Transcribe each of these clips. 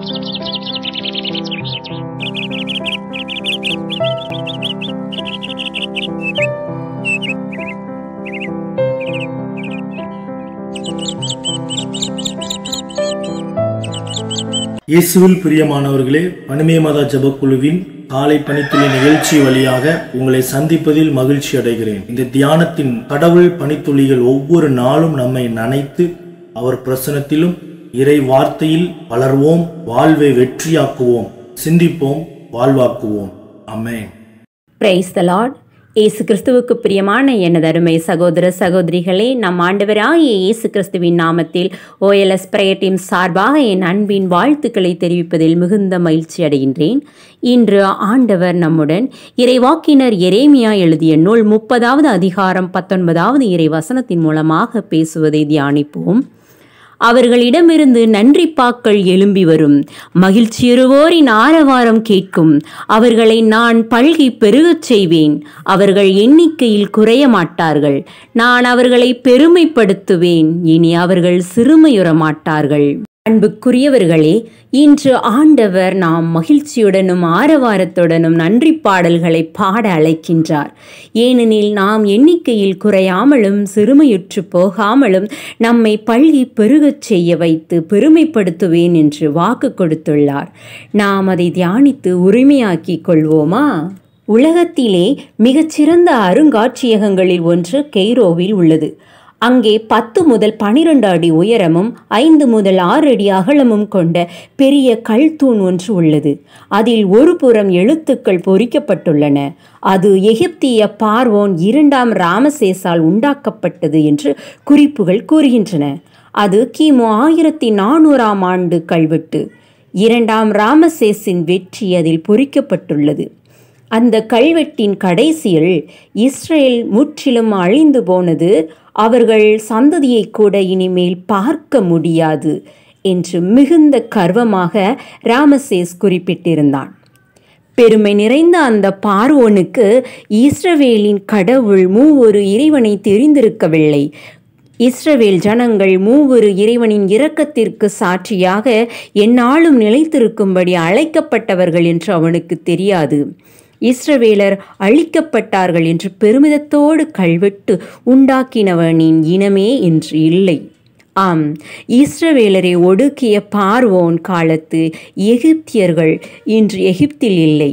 இயேசுவில் பிரியமானவர்களே பனிமே மாதா ஜெபக்குழுவின் காலை பணித்துளி நிகழ்ச்சி வழியாக உங்களை சந்திப்பதில் மகிழ்ச்சி அடைகிறேன் இந்த தியானத்தின் கடவுள் பணித்துளிகள் ஒவ்வொரு நாளும் நம்மை நனைத்து அவர் பிரசனத்திலும் இறை வார்த்தையில் வளர்வோம் வாழ்வை வெற்றியாக்குவோம் சிந்திப்போம் வாழ்வாக்குவோம் அமேன் பிரைஸ் த லார்ட் இயேசு கிறிஸ்துவுக்கு பிரியமான எனது அருமை சகோதர சகோதரிகளே நம் ஆண்டவராகிய இயேசு கிறிஸ்துவின் நாமத்தில் ஓஎல்எஸ் பிரேயர் டீம் சார்பாக என் அன்பின் வாழ்த்துக்களை தெரிவிப்பதில் மிகுந்த மகிழ்ச்சி அடைகின்றேன் இன்று ஆண்டவர் நம்முடன் இறைவாக்கினர் எரேமியா எழுதிய நூல் முப்பதாவது அதிகாரம் பத்தொன்பதாவது இறை வசனத்தின் மூலமாக பேசுவதை தியானிப்போம் அவர்களிடமிருந்து நன்றிப்பாக்கள் எழும்பி வரும் மகிழ்ச்சியுறுவோரின் ஆரவாரம் கேட்கும் அவர்களை நான் பல்கி பெருகச் செய்வேன் அவர்கள் எண்ணிக்கையில் குறைய மாட்டார்கள் நான் அவர்களை பெருமைப்படுத்துவேன் இனி அவர்கள் சிறுமையுற மாட்டார்கள் அன்புக்குரியவர்களே இன்று ஆண்டவர் நாம் மகிழ்ச்சியுடனும் ஆரவாரத்துடனும் நன்றி பாடல்களை பாட அழைக்கின்றார் ஏனெனில் நாம் எண்ணிக்கையில் குறையாமலும் சிறுமையுற்று போகாமலும் நம்மை பள்ளி பெருகச் செய்ய வைத்து பெருமைப்படுத்துவேன் என்று வாக்கு கொடுத்துள்ளார் நாம் அதை தியானித்து உரிமையாக்கிக் கொள்வோமா உலகத்திலே மிகச்சிறந்த அருங்காட்சியகங்களில் ஒன்று கெய்ரோவில் உள்ளது அங்கே பத்து முதல் பனிரெண்டு அடி உயரமும் ஐந்து முதல் ஆறு அடி அகலமும் கொண்ட பெரிய கல் தூண் ஒன்று உள்ளது அதில் ஒரு புறம் எழுத்துக்கள் பொறிக்கப்பட்டுள்ளன அது எகிப்திய பார்வோன் இரண்டாம் ராமசேஸால் உண்டாக்கப்பட்டது என்று குறிப்புகள் கூறுகின்றன அது கிமு ஆயிரத்தி நானூறாம் ஆண்டு கல்வெட்டு இரண்டாம் ராமசேஸின் வெற்றி அதில் பொறிக்கப்பட்டுள்ளது அந்த கல்வெட்டின் கடைசியில் இஸ்ரேல் முற்றிலும் அழிந்து போனது அவர்கள் சந்ததியை கூட இனிமேல் பார்க்க முடியாது என்று மிகுந்த கர்வமாக ராமசேஸ் குறிப்பிட்டிருந்தான் பெருமை நிறைந்த அந்த பார்வோனுக்கு இஸ்ரவேலின் கடவுள் மூவொரு இறைவனை தெரிந்திருக்கவில்லை இஸ்ரவேல் ஜனங்கள் மூவொரு இறைவனின் இரக்கத்திற்கு சாட்சியாக எந்நாளும் நிலைத்திருக்கும்படி அழைக்கப்பட்டவர்கள் என்று அவனுக்கு தெரியாது இஸ்ரவேலர் அழிக்கப்பட்டார்கள் என்று பெருமிதத்தோடு கல்வெட்டு உண்டாக்கினவனின் இனமே என்று இல்லை ஆம் இஸ்ரவேலரை ஒடுக்கிய பார்வோன் காலத்து எகிப்தியர்கள் இன்று எகிப்தில் இல்லை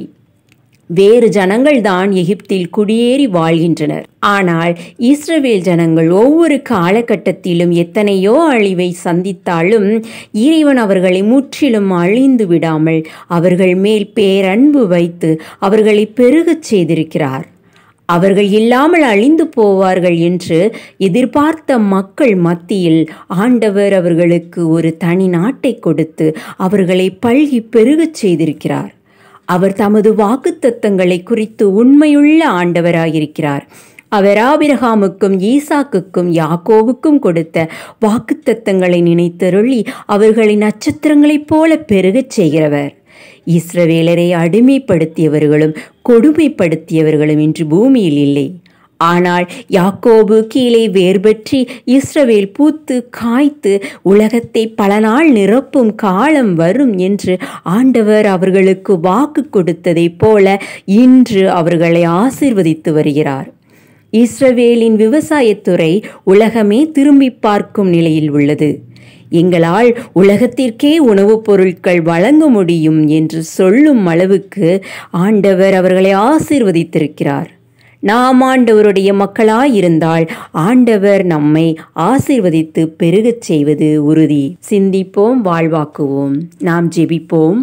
வேறு ஜனங்கள்தான் எகிப்தில் குடியேறி வாழ்கின்றனர் ஆனால் இஸ்ரவேல் ஜனங்கள் ஒவ்வொரு காலகட்டத்திலும் எத்தனையோ அழிவை சந்தித்தாலும் இறைவன் அவர்களை முற்றிலும் அழிந்து விடாமல் அவர்கள் மேல் பேரன்பு வைத்து அவர்களை பெருகச் செய்திருக்கிறார் அவர்கள் இல்லாமல் அழிந்து போவார்கள் என்று எதிர்பார்த்த மக்கள் மத்தியில் ஆண்டவர் அவர்களுக்கு ஒரு தனி நாட்டை கொடுத்து அவர்களை பல்கி பெருகச் செய்திருக்கிறார் அவர் தமது வாக்குத்தத்தங்களை குறித்து உண்மையுள்ள ஆண்டவராயிருக்கிறார் அவர் ஆபிரகாமுக்கும் ஈசாக்குக்கும் யாக்கோவுக்கும் கொடுத்த வாக்குத்தத்தங்களை நினைத்தருளி அவர்களை நட்சத்திரங்களைப் போல பெருகச் செய்கிறவர் இஸ்ரவேலரை அடிமைப்படுத்தியவர்களும் கொடுமைப்படுத்தியவர்களும் இன்று பூமியில் இல்லை ஆனால் யாக்கோபு கீழே வேர்பற்றி இஸ்ரவேல் பூத்து காய்த்து உலகத்தை பல நாள் நிரப்பும் காலம் வரும் என்று ஆண்டவர் அவர்களுக்கு வாக்கு கொடுத்ததைப் போல இன்று அவர்களை ஆசிர்வதித்து வருகிறார் இஸ்ரவேலின் விவசாயத்துறை உலகமே திரும்பி பார்க்கும் நிலையில் உள்ளது எங்களால் உலகத்திற்கே உணவுப் பொருட்கள் வழங்க முடியும் என்று சொல்லும் அளவுக்கு ஆண்டவர் அவர்களை ஆசிர்வதித்திருக்கிறார் நாம் ஆண்டவருடைய மக்களாயிருந்தால் ஆண்டவர் நம்மை ஆசிர்வதித்து பெருகச் செய்வது உறுதி சிந்திப்போம் வாழ்வாக்குவோம் நாம் ஜெபிப்போம்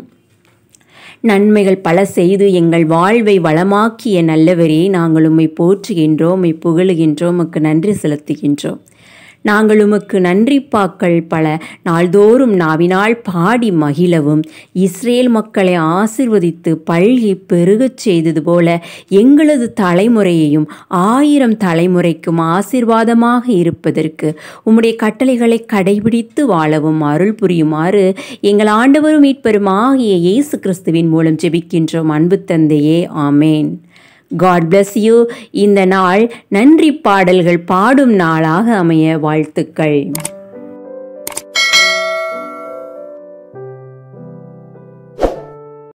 நன்மைகள் பல செய்து எங்கள் வாழ்வை வளமாக்கிய நல்லவரே நாங்கள் உம்மை போற்றுகின்றோம் உம்மை புகழுகின்றோம் உமக்கு நன்றி செலுத்துகின்றோம் நாங்கள் உமக்கு நன்றிப்பாக்கள் பல நாள்தோறும் நாவினால் பாடி மகிழவும் இஸ்ரேல் மக்களை ஆசிர்வதித்து பல்கி பெருகச் செய்தது போல எங்களது தலைமுறையையும் ஆயிரம் தலைமுறைக்கும் ஆசிர்வாதமாக இருப்பதற்கு உம்முடைய கட்டளைகளை கடைபிடித்து வாழவும் அருள் புரியுமாறு எங்கள் ஆண்டவரும் மீட்பெரும் ஆகிய இயேசு கிறிஸ்துவின் மூலம் ஜெபிக்கின்றோம் அன்பு தந்தையே ஆமேன் காட் பிளஸ் யூ இந்த நாள் நன்றி பாடல்கள் பாடும் நாளாக அமைய வாழ்த்துக்கள்